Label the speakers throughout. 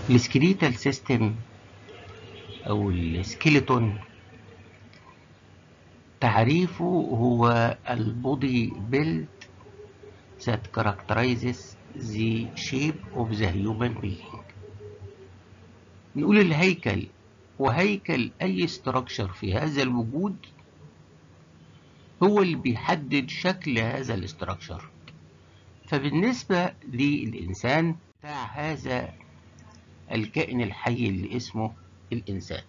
Speaker 1: السكريتال سيستم او السكيلتون تعريفه هو البودي بيلد that characterizes the shape of the human being نقول الهيكل وهيكل أي structure في هذا الوجود هو اللي بيحدد شكل هذا الاستراكشر فبالنسبة للإنسان بتاع هذا الكائن الحي اللي اسمه الإنسان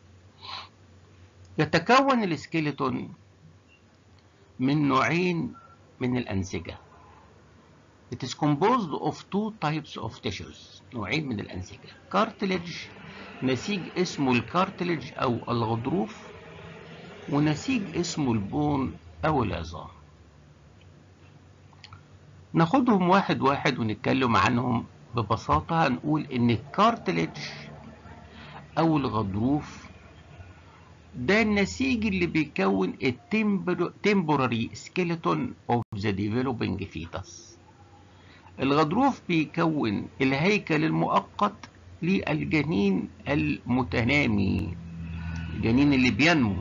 Speaker 1: يتكون السكيلتون من نوعين من الأنسجة It is composed of two types of tissues نوعين من الأنسجة cartilage نسيج اسمه الكارتلج أو الغضروف ونسيج اسمه البون أو العظام ناخدهم واحد واحد ونتكلم عنهم ببساطة هنقول إن الكارتلج أو الغضروف ده النسيج اللي بيكون التمبوراري سكيلتون اوف ذا ديفلوبينج فيتس الغضروف بيكون الهيكل المؤقت للجنين المتنامي الجنين اللي بينمو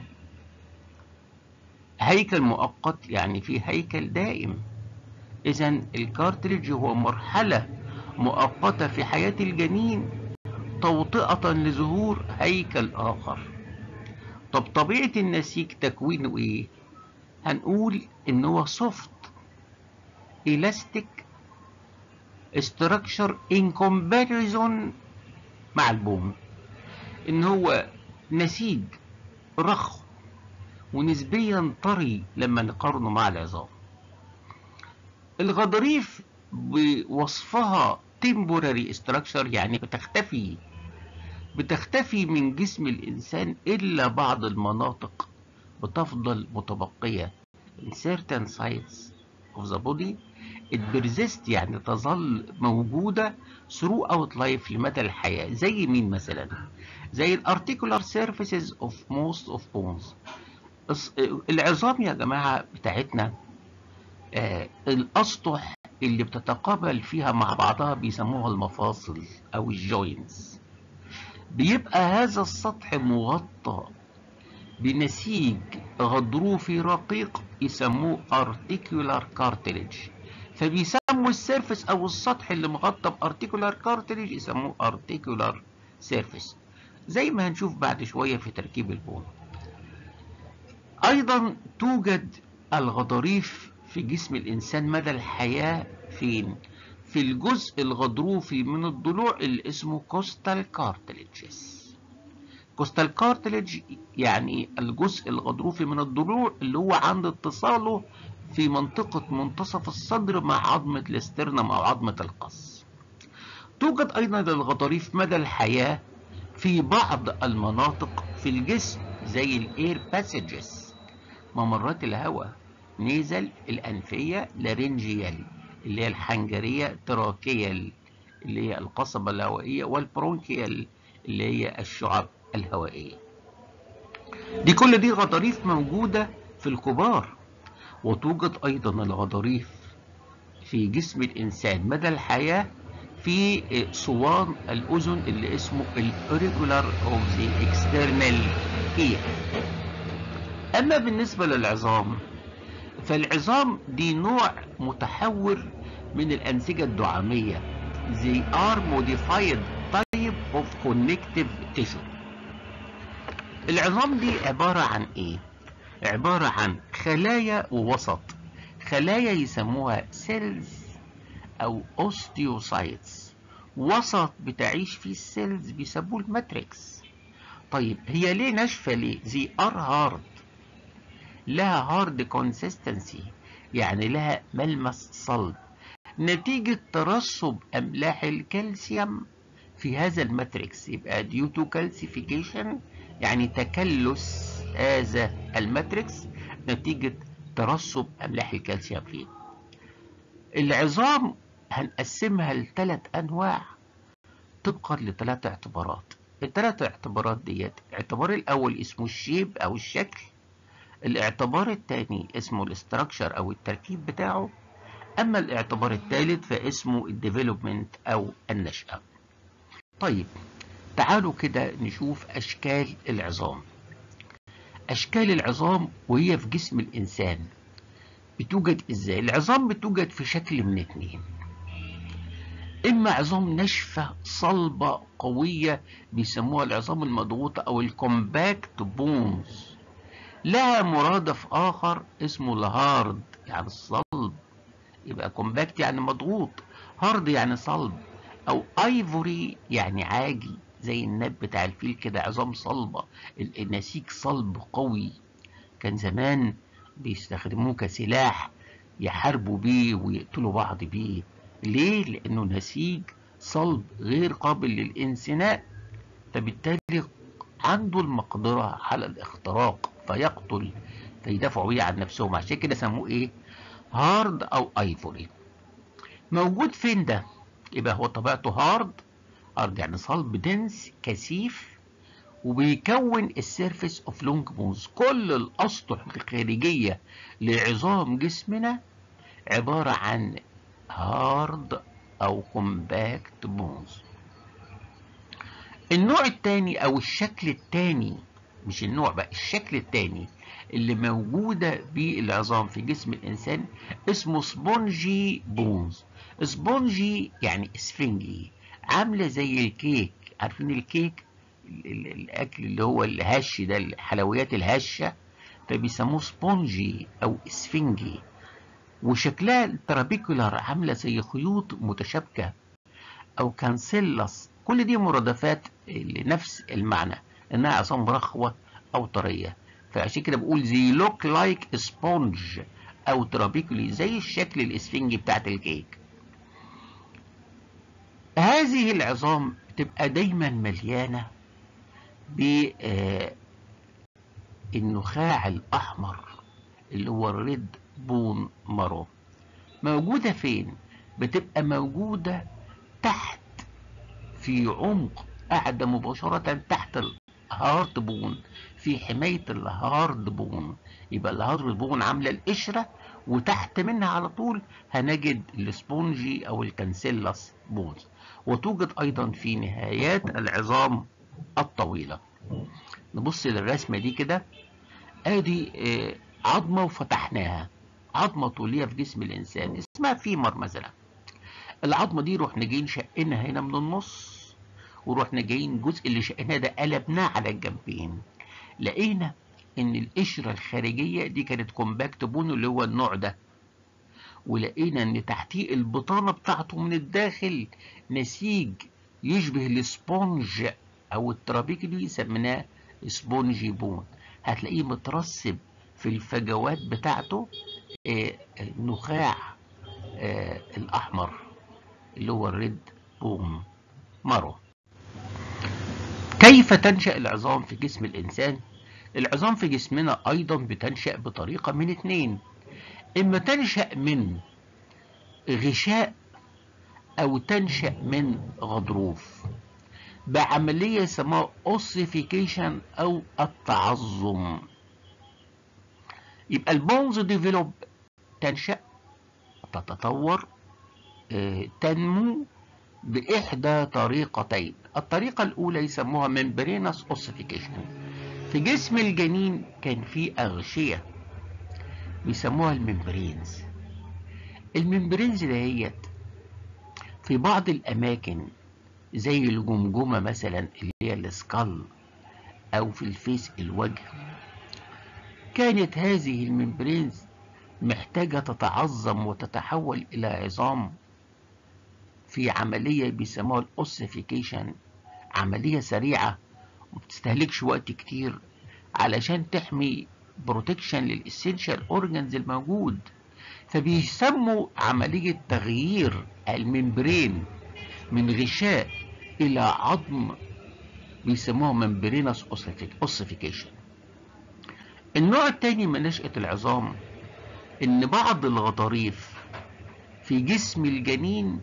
Speaker 1: هيكل مؤقت يعني في هيكل دائم اذا الكارتريج هو مرحلة مؤقتة في حياة الجنين توطئة لظهور هيكل آخر طب طبيعة النسيج تكوينه ايه هنقول ان هو soft elastic structure in comparison مع البوم ان هو نسيج رخو ونسبيا طري لما نقارنه مع العظام الغضاريف بوصفها temporary structure يعني بتختفي بتختفي من جسم الإنسان إلا بعض المناطق بتفضل متبقية in certain sites of the body it persists يعني تظل موجودة throughout life لمدى الحياة زي مين مثلا زي الارتيكولار surfaces of most of bones العظام يا جماعة بتاعتنا آه الأسطح اللي بتتقابل فيها مع بعضها بيسموها المفاصل أو الجوينتس بيبقى هذا السطح مغطى بنسيج غضروفي رقيق يسموه articular cartilage فبيسموا السيرفس او السطح اللي مغطى بارتيكولار كارتريج يسموه ارتيكولار سيرفس زي ما هنشوف بعد شويه في تركيب البون ايضا توجد الغضاريف في جسم الانسان مدى الحياه فين في الجزء الغضروفي من الضلوع اللي اسمه كوستال كارتليجز كوستال كارتليج يعني الجزء الغضروفي من الضلوع اللي هو عند اتصاله في منطقة منتصف الصدر مع عظمة الاسترنم أو عظمة القص توجد أيضا الغضاريف مدى الحياة في بعض المناطق في الجسم زي الاير باسجز ممرات الهواء نيزل الأنفية لارنجيال اللي هي الحنجرية تراكيال اللي هي القصبة الهوائية والبرونكيال اللي هي الشعب الهوائية دي كل دي غضاريف موجودة في الكبار وتوجد أيضا الغضاريف في جسم الإنسان مدى الحياة في صوان الأذن اللي اسمه الأوريكولار أوف ذا إكسترنال إير أما بالنسبة للعظام فالعظام دي نوع متحور من الأنسجة الدعامية They are modified type of connective tissue العظام دي عبارة عن إيه؟ عبارة عن خلايا ووسط خلايا يسموها سيلز أو أوستيوسايتس وسط بتعيش فيه السيلز بيسموه الماتريكس طيب هي ليه ناشفة ليه؟ زي ار هارد لها هارد كونسيستنسي يعني لها ملمس صلب نتيجة ترسب أملاح الكالسيوم في هذا الماتريكس يبقى ديو تو كالسيفيكيشن يعني تكلس هذا الماتريكس نتيجة ترسب أملاح الكالسيوم فيه العظام هنقسمها لثلاث أنواع طبقا لثلاث اعتبارات الثلاث اعتبارات ديت الاعتبار الأول اسمه الشيب أو الشكل الاعتبار الثاني اسمه الاستراكشر أو التركيب بتاعه أما الاعتبار الثالث فاسمه الديفلوبمنت أو النشأة طيب تعالوا كده نشوف أشكال العظام أشكال العظام وهي في جسم الإنسان بتوجد إزاي العظام بتوجد في شكل من اتنين إما عظام ناشفة صلبة قوية بيسموها العظام المضغوطة أو الكومباكت بونز لها مرادف آخر اسمه الهارد يعني الصلب يبقى كومباكت يعني مضغوط هارد يعني صلب أو ايفوري يعني عاجي زي الناب بتاع الفيل كده عظام صلبة النسيج صلب قوي كان زمان بيستخدموه كسلاح يحاربوا بيه ويقتلوا بعض بيه ليه؟ لأنه نسيج صلب غير قابل للانسناء فبالتالي عنده المقدرة على الاختراق فيقتل فيدافعوا بيه عن نفسهم عشان كده سموه ايه؟ هارد أو ايفوري موجود فين ده؟ يبقى هو طبيعته هارد هارد يعني صلب دنس كثيف وبيكون السيرفيس اوف لونج بونز كل الاسطح الخارجيه لعظام جسمنا عباره عن هارد او كومباكت بونز النوع الثاني او الشكل الثاني مش النوع بقى الشكل الثاني اللي موجودة بالعظام في جسم الإنسان اسمه سبونجي بونز سبونجي يعني اسفنجي عاملة زي الكيك عارفين الكيك الأكل اللي هو الهش ده الحلويات الهشة فبيسموه سبونجي أو اسفنجي وشكلها الترابيكولار عاملة زي خيوط متشابكة أو كانسيلاس كل دي مرادفات لنفس المعنى إنها عصام رخوة أو طرية فعشان كده بقول زي لوك لايك سبونج أو ترابيكولي زي الشكل الاسفنجي بتاعت الكيك هذه العظام بتبقى دايما مليانة بالنخاع الأحمر اللي هو الريد بون مارو موجودة فين؟ بتبقى موجودة تحت في عمق قاعدة مباشرة تحت الهارد بون في حماية الهارد بون يبقى الهارد بون عاملة القشرة وتحت منها على طول هنجد السبونجي أو الكانسيلاس بونز وتوجد أيضا في نهايات العظام الطويلة نبص للرسمة دي كده ادي عظمة وفتحناها عظمة طولية في جسم الإنسان اسمها فيمر مثلا العظمة دي رحنا جايين شقنا هنا من النص ورحنا جايين الجزء اللي شقناه ده قلبناه على الجنبين لقينا ان القشرة الخارجية دي كانت كومباكت بون اللي هو النوع ده ولقينا ان تحتيه البطانة بتاعته من الداخل نسيج يشبه السبونج او الترابيكلي سميناه سبونجي بون هتلاقيه مترسب في الفجوات بتاعته آه النخاع آه الاحمر اللي هو الريد بوم مارو كيف تنشأ العظام في جسم الإنسان؟ العظام في جسمنا أيضا بتنشأ بطريقة من اتنين إما تنشأ من غشاء أو تنشأ من غضروف بعملية يسموها اوسيفيكيشن أو التعظم يبقى البونز ديفلوب تنشأ تتطور تنمو بإحدى طريقتين الطريقة الأولى يسموها ممبرينس اوسيفيكيشن في جسم الجنين كان في أغشية بيسموها الممبرينز الممبرينز دهيت في بعض الأماكن زي الجمجمة مثلا اللي هي السكال أو في الفيس الوجه كانت هذه الممبرينز محتاجة تتعظم وتتحول إلى عظام في عملية بيسموها الأوسيفيكيشن عملية سريعة وبتستهلكش وقت كتير علشان تحمي بروتكشن للإسينشال أورجنز الموجود فبيسموا عملية تغيير الممبرين من غشاء إلى عظم بيسموها ممبرينس اوسيفيكيشن النوع الثاني من نشأة العظام إن بعض الغضاريف في جسم الجنين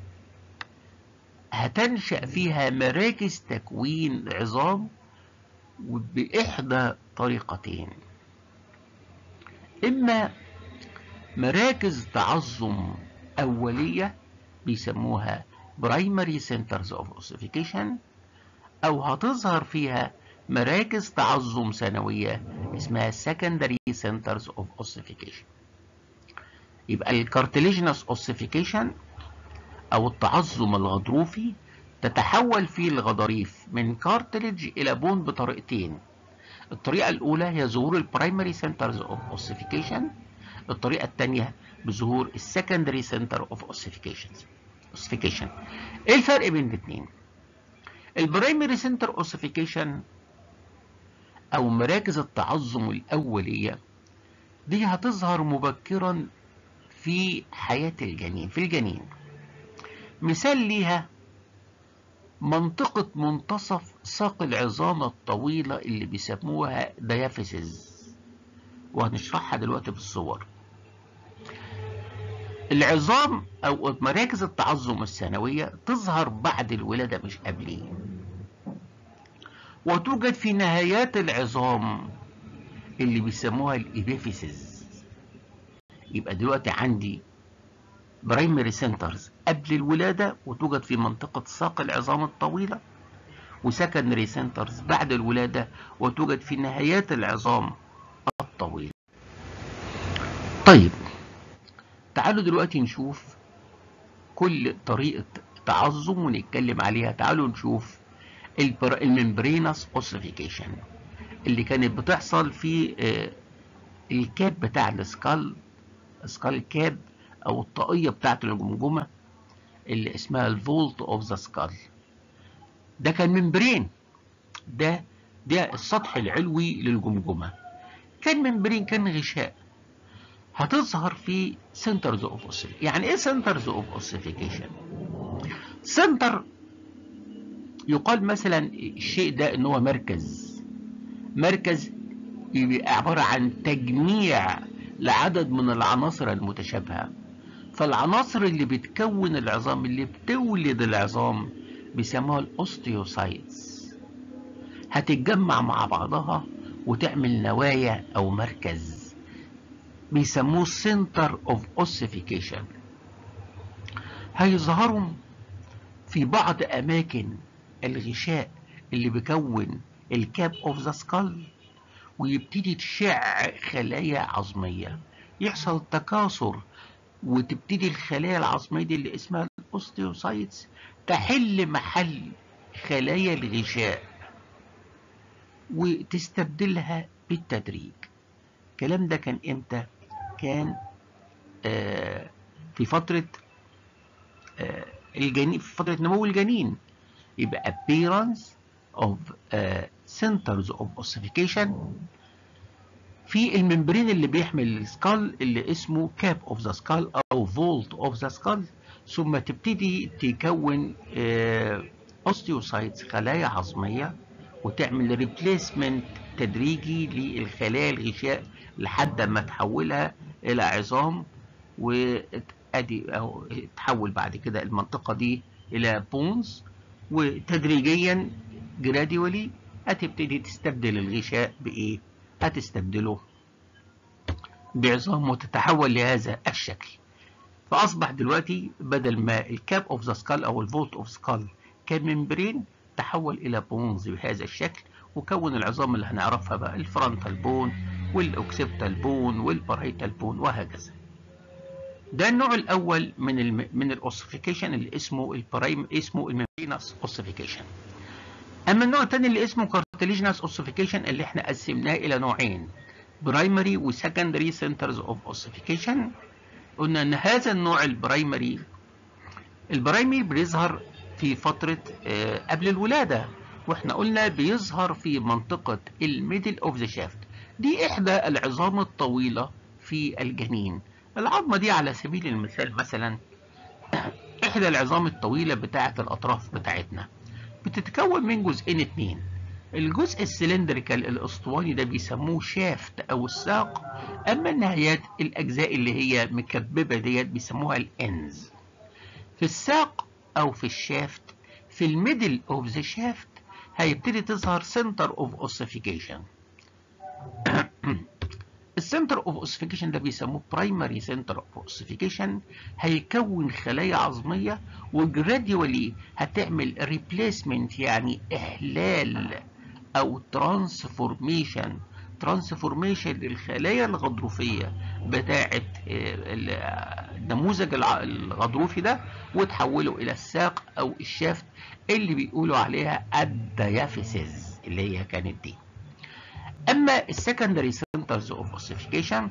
Speaker 1: هتنشأ فيها مراكز تكوين عظام بإحدى طريقتين إما مراكز تعظم أولية بيسموها primary centers of ossification او هتظهر فيها مراكز تعظم ثانوية اسمها secondary centers of ossification يبقى الكارتليجنس اوسيفيكيشن او التعظم الغضروفي تتحول فيه الغضاريف من كارتليج الى بون بطريقتين الطريقة الأولى هي ظهور البرايمري سنترز اوف اوسيفيكيشن الطريقة الثانية بظهور السكندري سنتر اوف اوسيفيكيشن اوسيفيكيشن ايه الفرق بين الاثنين البرايمري سنتر اوسيفيكيشن او مراكز التعظم الاولية دي هتظهر مبكرا في حياة الجنين في الجنين مثال ليها منطقة منتصف ساق العظام الطويلة اللي بيسموها ديافيسز وهنشرحها دلوقتي بالصور العظام او مراكز التعظم الثانوية تظهر بعد الولادة مش قبليه وتوجد في نهايات العظام اللي بيسموها الإبيفيسز يبقى دلوقتي عندي برايمري سنترز قبل الولادة وتوجد في منطقة ساق العظام الطويلة وسكندري سنترز بعد الولادة وتوجد في نهايات العظام الطويلة طيب تعالوا دلوقتي نشوف كل طريقة تعظم ونتكلم عليها تعالوا نشوف الممبرينس اوسيفيكيشن اللي كانت بتحصل في الكاب بتاع السكال سكال كاب او الطاقية بتاعت الجمجمة اللي اسمها الفولت اوف ذا سكال ده كان ممبرين ده ده السطح العلوي للجمجمة كان ممبرين كان غشاء هتظهر في سنترز اوف اوسيفيكيشن يعني ايه سنترز اوف اوسيفيكيشن سنتر يقال مثلا الشيء ده ان هو مركز مركز يبقى عبارة عن تجميع لعدد من العناصر المتشابهة فالعناصر اللي بتكون العظام اللي بتولد العظام بيسموها الاوستيوسايتس هتتجمع مع بعضها وتعمل نوايا او مركز بيسموه سنتر اوف اوسيفيكيشن هيظهروا في بعض اماكن الغشاء اللي بيكون الكاب اوف ذا سكال ويبتدي تشع خلايا عظمية يحصل تكاثر وتبتدي الخلايا العظمية دي اللي اسمها الاوستيوسايتس تحل محل خلايا الغشاء وتستبدلها بالتدريج الكلام ده كان امتى كان آه في فترة آه الجنين في فترة نمو الجنين يبقى appearance of uh, centers of ossification في الممبرين اللي بيحمل السكال اللي اسمه كاب اوف ذا سكال او فولت اوف ذا سكال ثم تبتدي تكون اوستيوسايتس خلايا عظميه وتعمل ريبليسمنت تدريجي للخلايا الغشاء لحد ما تحولها الى عظام وادي او تحول بعد كده المنطقه دي الى بونز وتدريجيا جراديولي هتبتدي تستبدل الغشاء بايه هتستبدله بعظام وتتحول لهذا الشكل فاصبح دلوقتي بدل ما الكاب اوف ذا سكال او الفولت اوف سكال كان ممبرين تحول الى بونز بهذا الشكل وكون العظام اللي هنعرفها بقى الفرونتال بون والاوكسيبتال بون والبرايتال بون وهكذا ده النوع الاول من الم... من الاوسيفيكيشن اللي اسمه البرايم اسمه الممبرينس اوسيفيكيشن اما النوع الثاني اللي اسمه كارتليجنس اوسيفيكيشن اللي احنا قسمناه الى نوعين برايمري وسكندري سنترز اوف اوسيفيكيشن قلنا ان هذا النوع البرايمري البرايمري بيظهر في فترة آه قبل الولادة واحنا قلنا بيظهر في منطقة الميدل اوف ذا شافت دي احدى العظام الطويلة في الجنين العظمة دي على سبيل المثال مثلا احدى العظام الطويلة بتاعة الاطراف بتاعتنا بتتكون من جزئين اتنين الجزء السلندريكال الاسطواني ده بيسموه شافت او الساق اما النهايات الاجزاء اللي هي مكببة ديت بيسموها الانز في الساق او في الشافت في الميدل اوف ذا شافت هيبتدي تظهر سنتر اوف اوسيفيكيشن السنتر اوف اوسيفيكيشن ده بيسموه برايمري سنتر اوف اوسيفيكيشن هيكون خلايا عظميه وجراديولي هتعمل ريبليسمنت يعني احلال او ترانسفورميشن ترانسفورميشن للخلايا الغضروفيه بتاعه النموذج الغضروفي ده وتحوله الى الساق او الشافت اللي بيقولوا عليها الديافيسيز اللي هي كانت دي اما السكندري سنترز اوف اوسيفيكيشن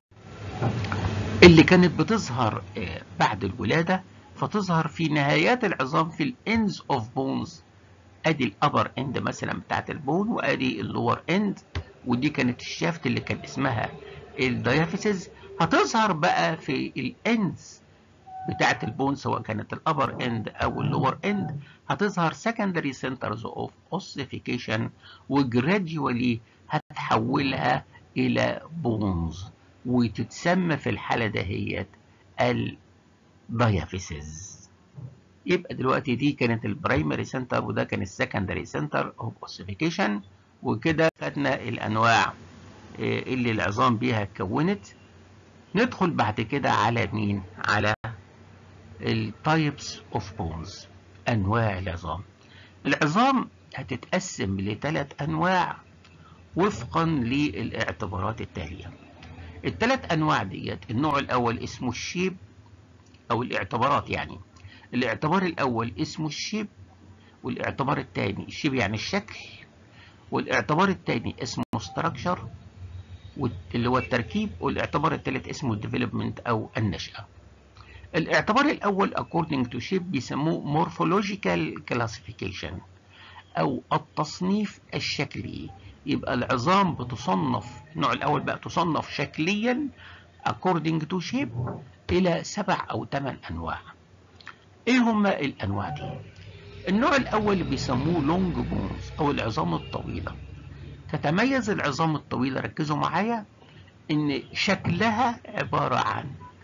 Speaker 1: اللي كانت بتظهر بعد الولاده فتظهر في نهايات العظام في الاندز اوف بونز ادي الابر اند مثلا بتاعت البون وادي اللور اند ودي كانت الشافت اللي كان اسمها الديافيسيز هتظهر بقى في الاندز بتاعت البون سواء كانت الابر اند او اللور اند هتظهر secondary centers of ossification وجراديولي هتحولها الى بونز وتتسمى في الحالة دهيت الديافيسيز يبقى دلوقتي دي كانت البرايمري سنتر وده كان السكندري سنتر اوف اوسيفيكيشن وكده خدنا الانواع اللي العظام بيها اتكونت ندخل بعد كده على مين على التايبس اوف بونز انواع العظام العظام هتتقسم لثلاث انواع وفقا للاعتبارات التاليه الثلاث انواع ديت النوع الاول اسمه الشيب او الاعتبارات يعني الاعتبار الاول اسمه الشيب والاعتبار الثاني الشيب يعني الشكل والاعتبار الثاني اسمه structure اللي هو التركيب والاعتبار الثالث اسمه الديفلوبمنت او النشأة الاعتبار الاول according to shape بيسموه morphological classification او التصنيف الشكلي يبقى العظام بتصنف النوع الاول بقى تصنف شكليا according to shape الى سبع او ثمان انواع ايه هما الانواع دي النوع الاول بيسموه لونج بونز او العظام الطويله تتميز العظام الطويله ركزوا معايا ان شكلها عباره عن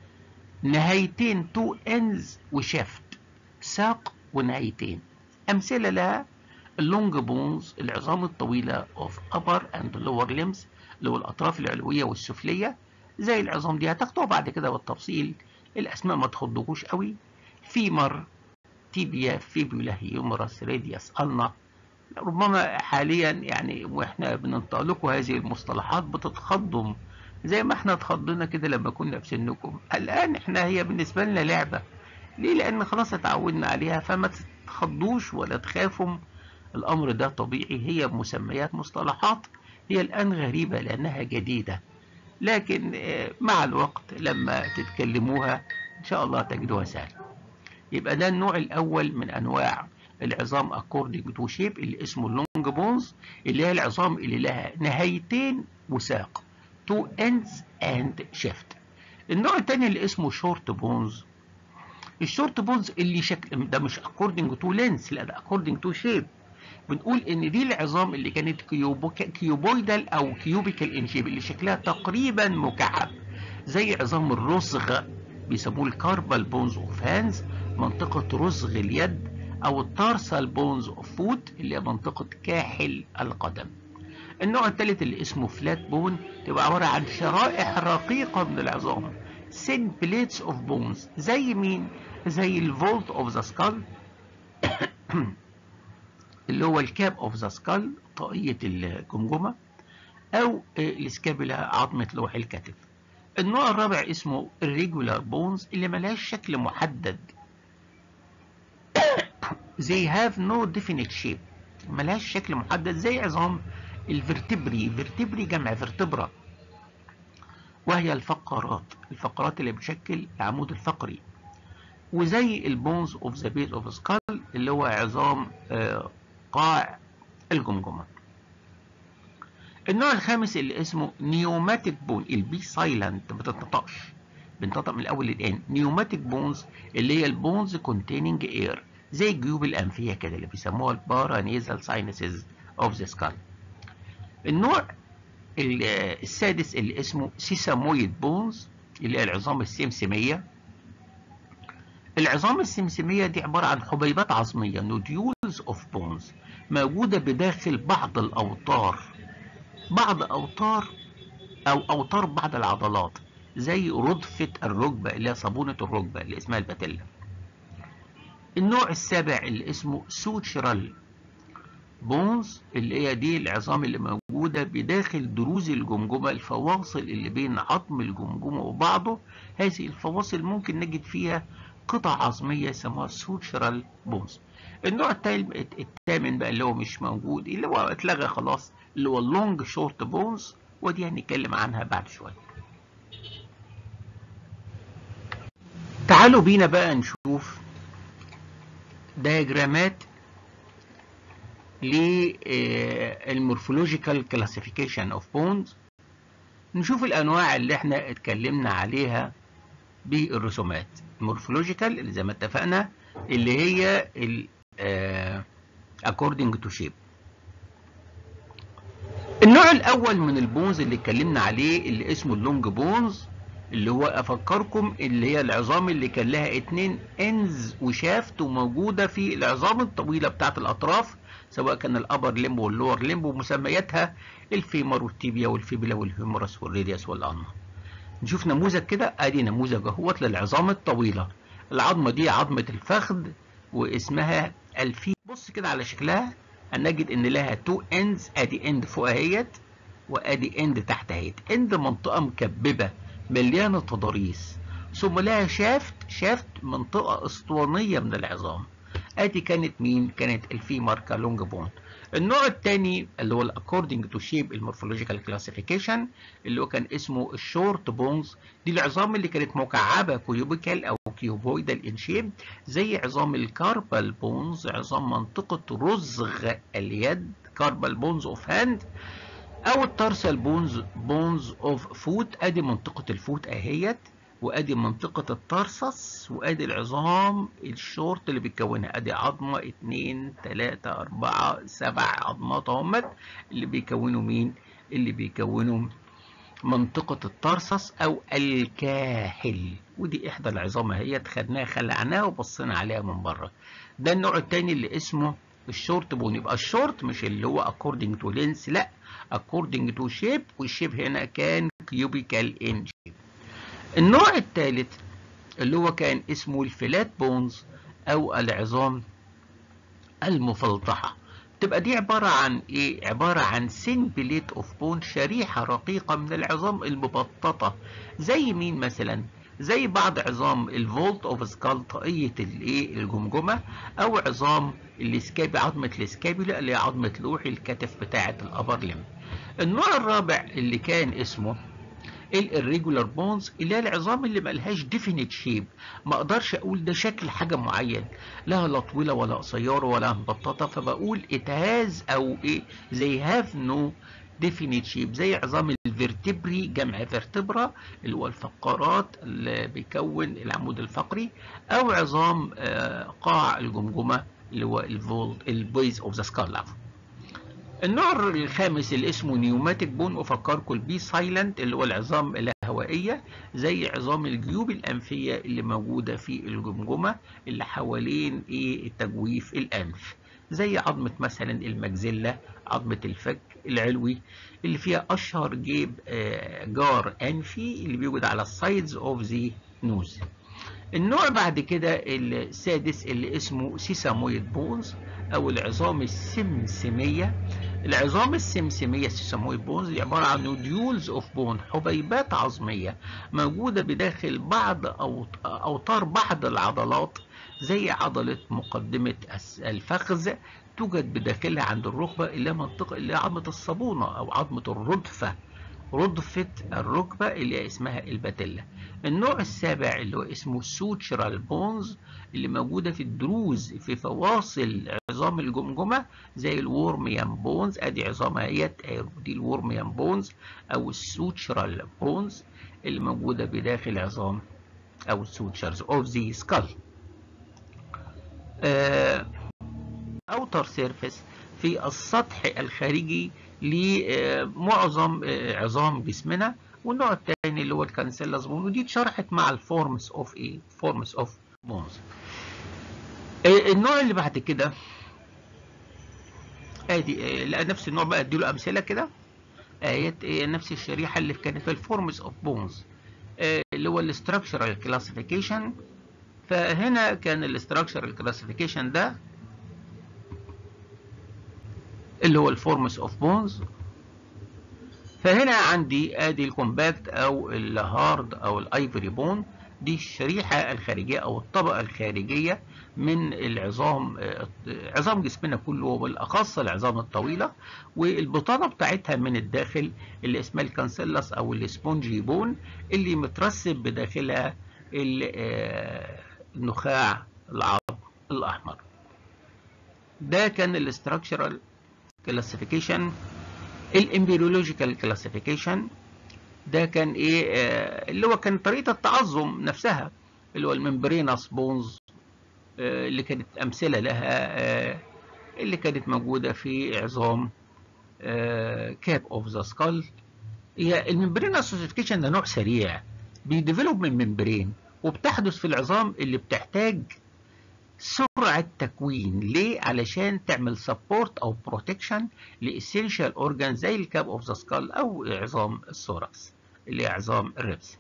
Speaker 1: نهايتين تو انز وشفت ساق ونهايتين امثله لها اللونج بونز العظام الطويله اوف upper and lower limbs اللي هو الاطراف العلويه والسفليه زي العظام دي هتاخدوها بعد كده بالتفصيل الاسماء ما تخضكوش قوي فيمر تيبيا فيبولا هيومرس راديوس النا ربما حاليا يعني واحنا بننطق لكم هذه المصطلحات بتتخضم زي ما احنا اتخضينا كده لما كنا في سنكم الان احنا هي بالنسبه لنا لعبه ليه لان خلاص اتعودنا عليها فما تتخضوش ولا تخافوا الامر ده طبيعي هي مسميات مصطلحات هي الان غريبه لانها جديده لكن مع الوقت لما تتكلموها ان شاء الله تجدوها سهله يبقى ده النوع الاول من انواع العظام according to shape اللي اسمه اللونج بونز اللي هي العظام اللي لها نهايتين وساق two ends and shaft النوع الثاني اللي اسمه short bones الشورت بونز اللي شكل ده مش according to length لا ده according to shape بنقول ان دي العظام اللي كانت كيوبويدال او كيوبيكال ان شيب اللي شكلها تقريبا مكعب زي عظام الرسغ بيسموه الكاربال بونز اوف هاندز منطقة رسغ اليد او التارسال بونز اوف فوت اللي هي منطقة كاحل القدم النوع الثالث اللي اسمه فلات بون تبقى عبارة عن شرائح رقيقة من العظام سين بليتس اوف بونز زي مين زي الفولت اوف ذا سكال اللي هو الكاب اوف ذا سكال طاقية الجمجمة او السكابولا عظمة لوح الكتف النوع الرابع اسمه irregular bones اللي ملهاش شكل محدد they have no definite shape ملهاش شكل محدد زي عظام الفرتبري فيرتبري جمع فيرتبرا وهي الفقرات الفقرات اللي بتشكل العمود الفقري وزي البونز اوف ذا بيز اوف سكال اللي هو عظام قاع الجمجمه النوع الخامس اللي اسمه نيوماتيك بون البي سايلنت ما بتنطقش بنطق من الاول للان نيوماتيك بونز اللي هي البونز كونتيننج اير زي الجيوب الانفيه كده اللي بيسموها البارانيزال ساينسز اوف ذا سكال النوع السادس اللي اسمه سيسامويد بونز اللي هي العظام السمسميه العظام السمسميه دي عباره عن حبيبات عظميه نوديولز اوف بونز موجوده بداخل بعض الاوتار بعض اوتار او اوتار بعض العضلات زي رضفة الركبة اللي هي صابونة الركبة اللي اسمها الباتيلا النوع السابع اللي اسمه سوتشرال بونز اللي هي دي العظام اللي موجودة بداخل دروز الجمجمة الفواصل اللي بين عظم الجمجمة وبعضه هذه الفواصل ممكن نجد فيها قطع عظمية يسموها سوتشرال بونز النوع الثامن بقى اللي هو مش موجود اللي هو اتلغى خلاص اللي هو اللونج شورت بونز ودي هنتكلم عنها بعد شوية تعالوا بينا بقى نشوف دياجرامات للمورفولوجيكال كلاسيفيكيشن اوف بونز نشوف الانواع اللي احنا اتكلمنا عليها بالرسومات المورفولوجيكال اللي زي ما اتفقنا اللي هي ال according to shape النوع الاول من البونز اللي اتكلمنا عليه اللي اسمه اللونج بونز اللي هو افكركم اللي هي العظام اللي كان لها اتنين انز وشافت وموجودة في العظام الطويلة بتاعت الاطراف سواء كان الابر ليمب واللور ليمب ومسمياتها الفيمر والتيبيا والفيبلا والهيومرس والريديوس والأنا نشوف نموذج كده ادي نموذج اهوت للعظام الطويلة العظمة دي عظمة الفخذ واسمها الفي بص كده على شكلها هنجد ان لها تو اندز ادي اند فوق اهيت وادي اند تحت اهيت اند منطقة مكببة مليانة تضاريس ثم لها شافت شافت منطقة اسطوانية من العظام ادي كانت مين كانت الفيمر كالونج بون النوع الثاني اللي هو الاكوردنج تو شيب المورفولوجيكال كلاسيفيكيشن اللي هو كان اسمه الشورت بونز دي العظام اللي كانت مكعبه كيوبيكال او كيوبويدال ان شيب زي عظام الكاربال بونز عظام منطقه رزغ اليد كاربال بونز اوف هاند او التارسال بونز بونز اوف فوت ادي منطقه الفوت اهيت وادي منطقة الترسس وادي العظام الشورت اللي بيكونها ادي عظمة اتنين تلاتة اربعة سبع عظمات اهمت اللي بيكونوا مين اللي بيكونوا منطقة الترسس او الكاحل ودي احدى العظام اهي خدناها خلعناها وبصينا عليها من بره ده النوع التاني اللي اسمه الشورت بون يبقى الشورت مش اللي هو according to length لا according to shape والشيب هنا كان كيوبيكال ان شيب النوع الثالث اللي هو كان اسمه الفلات بونز او العظام المفلطحة تبقى دي عبارة عن ايه عبارة عن سين بليت اوف بون شريحة رقيقة من العظام المبططة زي مين مثلا زي بعض عظام الفولت اوف سكال طاقية الايه الجمجمة او عظام الاسكابي عظمة الاسكابيلا اللي هي عظمة لوح الكتف بتاعة الابر لم النوع الرابع اللي كان اسمه الريجولار بونز اللي هي العظام اللي ملهاش ديفينيت شيب ما اقدرش اقول ده شكل حاجه معين لا لا طويله ولا قصيره ولا مبططه فبقول ات هاز او ايه زي هاف نو ديفينيت شيب زي عظام الفرتبري جمع فيرتبرا اللي هو الفقرات اللي بيكون العمود الفقري او عظام قاع الجمجمه اللي هو الفولد البويز اوف ذا سكال النوع الخامس اللي اسمه نيوماتيك بون افكركم البي سايلنت اللي هو العظام الهوائيه زي عظام الجيوب الانفيه اللي موجوده في الجمجمه اللي حوالين ايه التجويف الانف زي عظمه مثلا المجزله عظمه الفك العلوي اللي فيها اشهر جيب جار انفي اللي بيوجد على السايدز اوف ذا نوز النوع بعد كده السادس اللي اسمه سيسامويد بونز او العظام السمسميه العظام السمسميه السيسامويد بونز دي عباره عن نوديولز اوف بون حبيبات عظميه موجوده بداخل بعض أو اوتار بعض العضلات زي عضله مقدمه الفخذ توجد بداخلها عند الركبه اللي منطقه اللي عظمه الصابونه او عظمه الردفه ردفة الركبة اللي اسمها الباتيلا النوع السابع اللي هو اسمه سوتشرال بونز اللي موجودة في الدروز في فواصل عظام الجمجمة زي الورميان بونز ادي عظامها اهيت دي الورميان بونز او السوتشرال بونز اللي موجودة بداخل عظام او السوتشرز اوف ذا سكال اوتر سيرفيس في السطح الخارجي لمعظم عظام جسمنا والنوع الثاني اللي هو الكانسيلاس بون ودي اتشرحت مع الفورمز اوف ايه فورمز اوف بونز النوع اللي بعد كده ادي نفس النوع بقى اديله امثله كده آيات إيه نفس الشريحة اللي كانت في الفورمز اوف بونز اللي هو الاستراكشرال كلاسيفيكيشن فهنا كان الاستراكشرال كلاسيفيكيشن ده اللي هو الفورمز اوف بونز فهنا عندي ادي الكومباكت او الهارد او الايفري بون دي الشريحة الخارجية او الطبقة الخارجية من العظام عظام جسمنا كله وبالاخص العظام الطويلة والبطانة بتاعتها من الداخل اللي اسمها الكانسيلاس او السبونجي بون اللي مترسب بداخلها النخاع العظم الاحمر ده كان الاستراكشرال كلاسيفيكيشن الامبريولوجيكال كلاسيفيكيشن ده كان ايه آه اللي هو كان طريقه التعظم نفسها اللي هو الممبرينس بونز آه اللي كانت امثله لها آه اللي كانت موجوده في عظام كاب اوف ذا سكال هي الممبرينس اوسيفيكيشن ده نوع سريع بيديفلوب من ممبرين وبتحدث في العظام اللي بتحتاج سرعة تكوين ليه؟ علشان تعمل سبورت أو بروتكشن لإسينشال أورجان زي الكاب أوف ذا سكال أو عظام الثوركس اللي هي عظام الربس.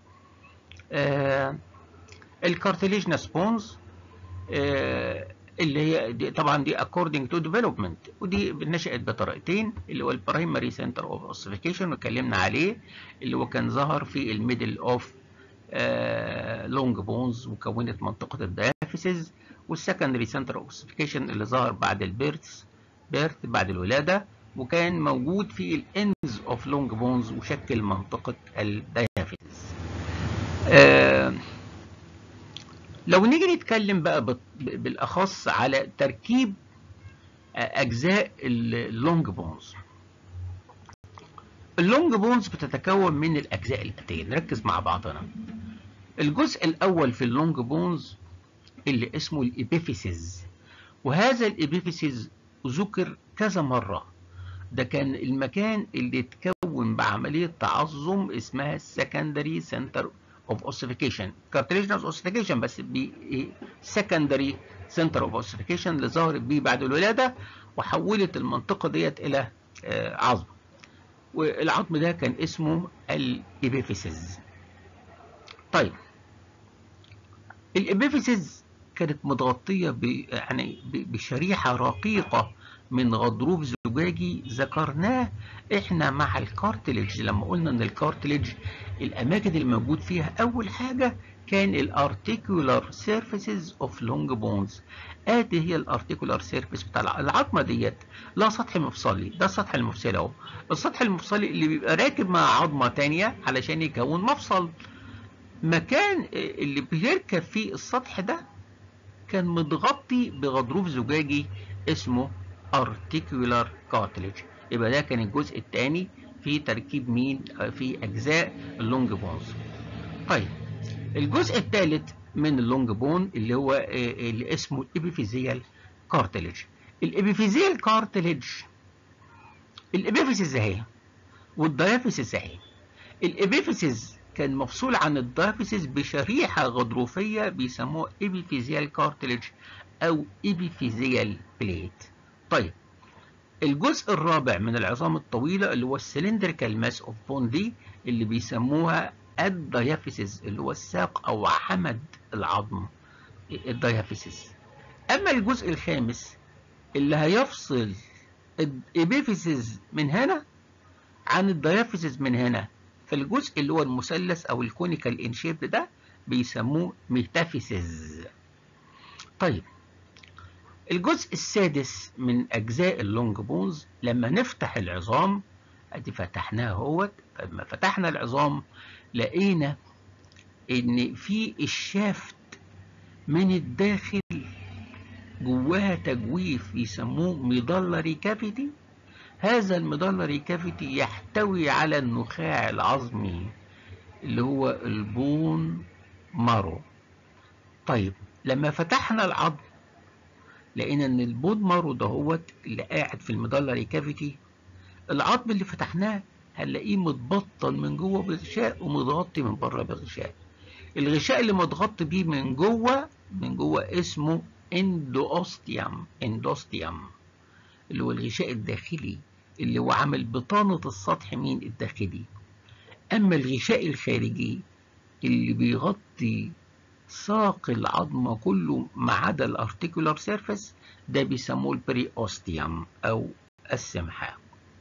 Speaker 1: آه الكارتليجنس بونز آه اللي هي دي طبعا دي according to development ودي نشأت بطريقتين اللي هو البرايمري سنتر اوف اوسيفيكيشن واتكلمنا عليه اللي هو كان ظهر في الميدل اوف لونج بونز وكونت منطقة الديافيسز والسكندري سنتر اوف اوسيفيكيشن اللي ظهر بعد البيرث بيرث بعد الولادة وكان موجود في الاندز اوف لونج بونز وشكل منطقة الديافيسز آه لو نيجي نتكلم بقى بالاخص على تركيب اجزاء اللونج بونز اللونج بونز بتتكون من الاجزاء الاتيه نركز مع بعضنا الجزء الاول في اللونج بونز اللي اسمه الابيفيسز وهذا الابيفيسز ذكر كذا مره ده كان المكان اللي اتكون بعمليه تعظم اسمها السكندري سنتر اوف اوسيفيكيشن كارتليجنس اوسيفيكيشن بس سكندري سنتر اوف اوسيفيكيشن اللي ظهرت بيه بعد الولاده وحولت المنطقه ديت الى عظم والعظم ده كان اسمه الابيفيسز طيب الابيفيسز كانت متغطيه ب يعني بشريحه رقيقه من غضروف زجاجي ذكرناه احنا مع الكارتليج لما قلنا ان الكارتليج الاماكن اللي موجود فيها اول حاجه كان الارتيكولار سيرفيسز اوف لونج بونز ادي هي الارتيكولار سيرفيس بتاع العظمه ديت لا سطح مفصلي ده السطح المفصلي اهو السطح المفصلي اللي بيبقى راكب مع عظمه تانية علشان يكون مفصل مكان اللي بيركب فيه السطح ده كان متغطي بغضروف زجاجي اسمه articular cartilage يبقى ده كان الجزء الثاني في تركيب مين في اجزاء اللونج بونز طيب الجزء الثالث من اللونج بون اللي هو اللي اسمه الابيفيزيال كارتليج الابيفيزيال كارتليج الابيفيسز اهي والديافيسز اهي الابيفيسز كان مفصول عن الديافيسز بشريحة غضروفية بيسموها ابيفيزيال كارتليج او ابيفيزيال بليت طيب الجزء الرابع من العظام الطويلة اللي هو السلندريكال ماس اوف بون دي اللي بيسموها الديافيسز اللي هو الساق او حمد العظم الديافيسز اما الجزء الخامس اللي هيفصل الابيفيسز من هنا عن الديافيسز من هنا فالجزء اللي هو المثلث او الكونيكال انشيب ده بيسموه ميتافيسز طيب الجزء السادس من اجزاء اللونج بونز لما نفتح العظام ادي فتحناها اهوت لما فتحنا العظام لقينا ان في الشافت من الداخل جواها تجويف يسموه ميدلري كافيتي هذا الميدلري كافيتي يحتوي على النخاع العظمي اللي هو البون مارو طيب لما فتحنا العظم لقينا ان البون مارو دهوت اللي قاعد في الميدلري كافيتي العظم اللي فتحناه هنلاقيه متبطن من جوه بغشاء ومتغطي من بره بغشاء الغشاء اللي متغطي بيه من جوه من جوه اسمه اندوستيوم اندوستيوم اللي هو الغشاء الداخلي اللي هو عامل بطانة السطح مين الداخلي أما الغشاء الخارجي اللي بيغطي ساق العظمة كله ما عدا الارتيكولار سيرفيس ده بيسموه البريوستيوم أو السمحة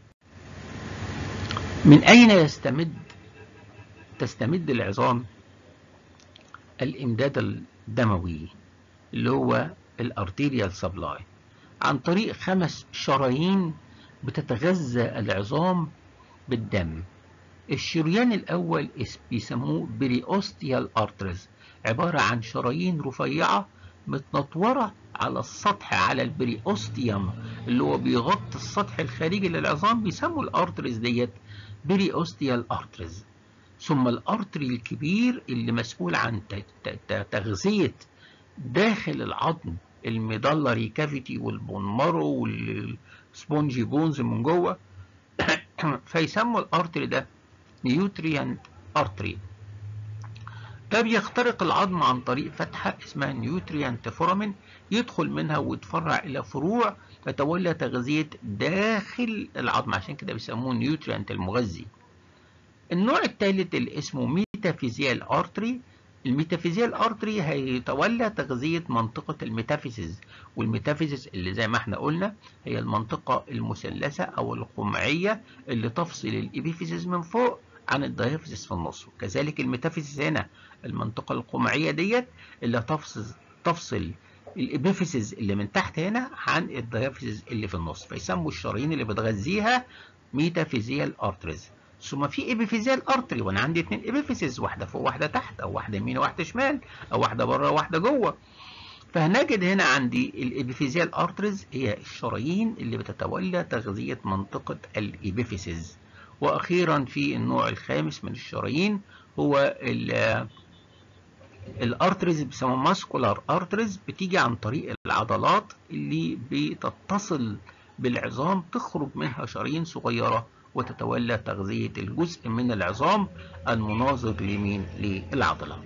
Speaker 1: من أين يستمد تستمد العظام الإمداد الدموي اللي هو الارتيريال سبلاي عن طريق خمس شرايين بتتغذى العظام بالدم الشريان الأول بيسموه بريوستيال ارترز عبارة عن شرايين رفيعة متنطورة على السطح على البريوستيوم اللي هو بيغطي السطح الخارجي للعظام بيسموا الارترز ديت بريوستيال ارترز ثم الارتري الكبير اللي مسؤول عن تغذية داخل العظم الميدالري كافيتي والبونمارو والسبونجي بونز من جوه فيسموا الارتري ده نيوتريانت ارتري ده بيخترق العظم عن طريق فتحة اسمها نيوتريانت فورامين يدخل منها ويتفرع إلى فروع تتولى تغذية داخل العظم عشان كده بيسموه نيوتريانت المغذي النوع الثالث اللي اسمه ميتافيزيال ارتري الميتافيزيال ارتري هيتولى تغذية منطقة الميتافيزيز والميتافيزيز اللي زي ما احنا قلنا هي المنطقة المثلثة او القمعية اللي تفصل الابيفيزيز من فوق عن الدايفيزيس في النص وكذلك الميتافيزيس هنا المنطقة القمعية ديت اللي تفصل تفصل الابيفيزيس اللي من تحت هنا عن الدايفيزيس اللي في النص فيسموا الشرايين اللي بتغذيها ميتافيزيال ارتريز ثم في ابيفيزيال ارتري وانا عندي اثنين ابيفيزيس واحده فوق واحده تحت او واحده يمين وواحده شمال او واحده بره وواحده جوه فهنجد هنا عندي الابيفيزيال ارتريز هي الشرايين اللي بتتولى تغذيه منطقه الابيفيزيس واخيرا في النوع الخامس من الشرايين هو الارتريز بيسموها ماسكولار ارتريز بتيجي عن طريق العضلات اللي بتتصل بالعظام تخرج منها شرايين صغيره وتتولى تغذيه الجزء من العظام المناظر لمين للعضله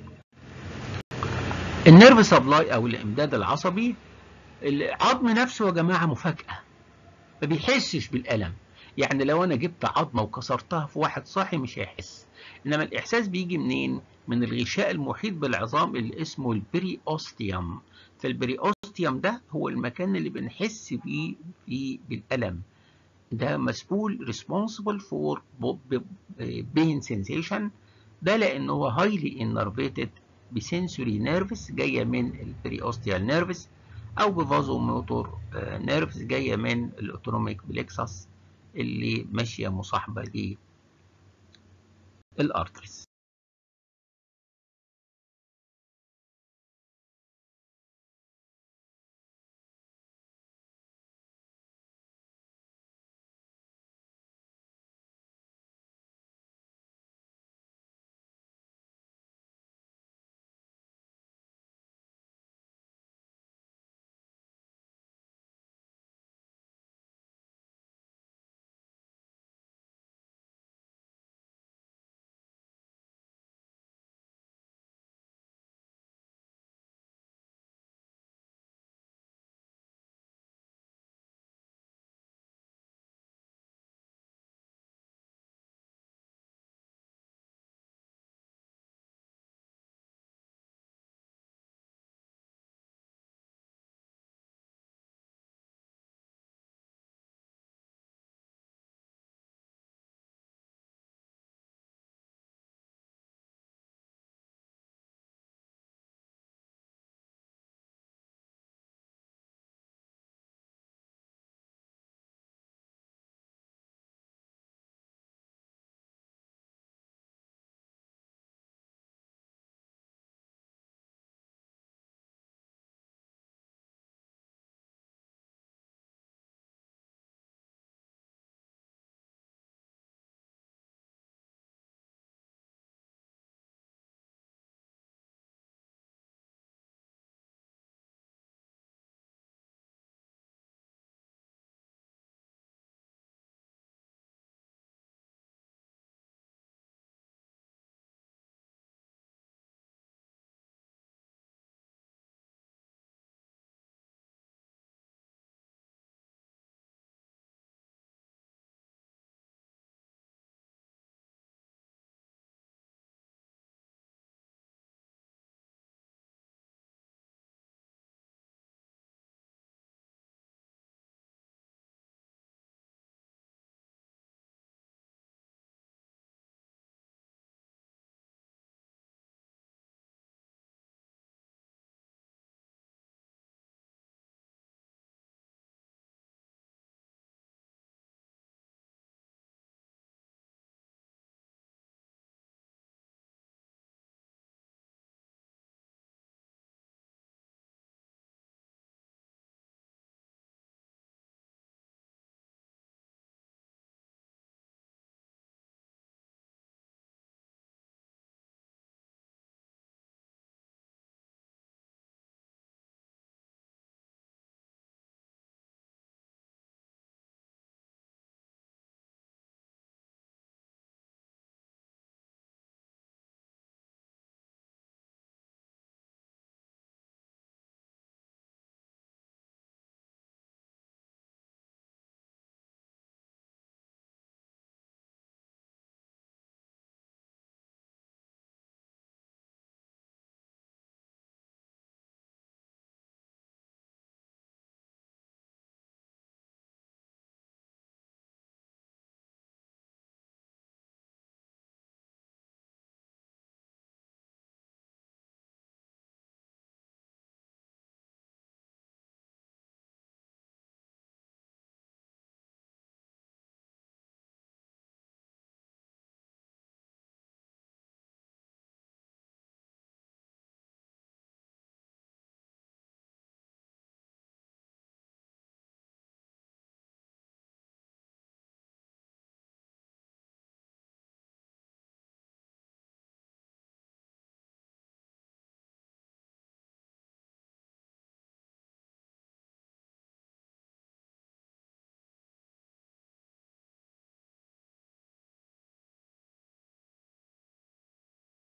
Speaker 1: النيرف سبلاي او الامداد العصبي العظم نفسه يا جماعه مفاجاه ما بيحسش بالالم يعني لو انا جبت عظمه وكسرتها في واحد صاحي مش هيحس انما الاحساس بيجي منين من الغشاء المحيط بالعظام اللي اسمه البريوستيوم فالبريوستيوم ده هو المكان اللي بنحس بيه فيه بالالم ده مسؤول responsible for pain sensation ده لان هو highly innervated بسنسوري نيرفس جايه من البريوستيال نيرفس او بفازو موتور نيرفس جايه من الاوتونوميك بليكسس اللي ماشيه مصاحبه للارتريس